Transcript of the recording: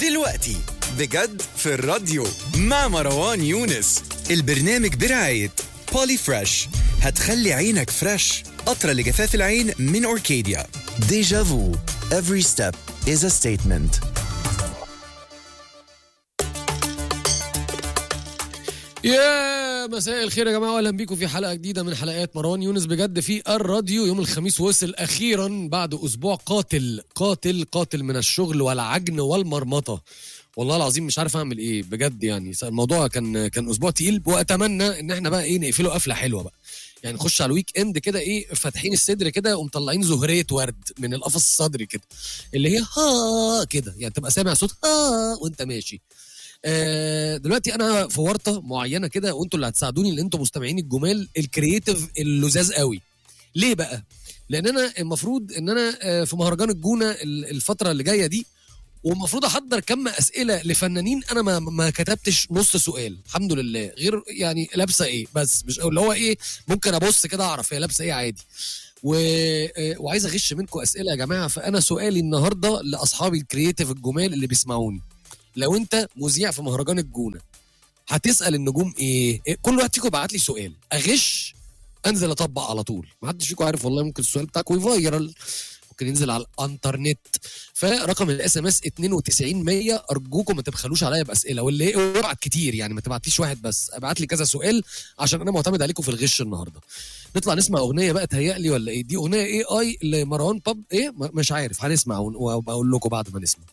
دلوقتي بجد في الراديو مع مروان يونس البرنامج برعاية بولي فريش هتخلي عينك فريش قطرة لجفاف العين من أوركيديا ديجا فو Every step is a statement يا مساء الخير يا جماعه واهلا بيكم في حلقه جديده من حلقات مروان يونس بجد في الراديو يوم الخميس وصل اخيرا بعد اسبوع قاتل قاتل قاتل من الشغل والعجن والمرمطه والله العظيم مش عارف اعمل ايه بجد يعني الموضوع كان كان اسبوع تقيل واتمنى ان احنا بقى ايه نقفله قفله حلوه بقى يعني نخش على الويك اند كده ايه فاتحين الصدر كده ومطلعين زهريه ورد من القفص الصدري كده اللي هي ها كده يعني تبقى سامع صوت ها وانت ماشي آه، دلوقتي انا في ورطه معينه كده وانتوا اللي هتساعدوني اللي انتوا مستمعين الجمال الكرييتيف اللزاز قوي ليه بقى لان انا المفروض ان انا آه، في مهرجان الجونه ال- الفتره اللي جايه دي والمفروض احضر كم اسئله لفنانين انا ما ما كتبتش نص سؤال الحمد لله غير يعني لابسه ايه بس مش اللي هو ايه ممكن ابص كده اعرف هي لابسه ايه عادي و... آه، وعايز اغش منكم اسئله يا جماعه فانا سؤالي النهارده لاصحابي الكرييتيف الجمال اللي بيسمعوني لو انت مذيع في مهرجان الجونه هتسال النجوم ايه, إيه؟ كل واحد فيكم بعت لي سؤال اغش انزل اطبق على طول ما حدش فيكم عارف والله ممكن السؤال بتاعكم يفايرل ممكن ينزل على الانترنت فرقم الاس ام اس 92100 ارجوكم ما تبخلوش عليا باسئله واللي ابعت كتير يعني ما تبعتليش واحد بس ابعت لي كذا سؤال عشان انا معتمد عليكم في الغش النهارده نطلع نسمع اغنيه بقى تهيألي ولا ايه دي اغنيه اي اي لمروان باب ايه م- مش عارف هنسمع ون- وبقول لكم بعد ما نسمع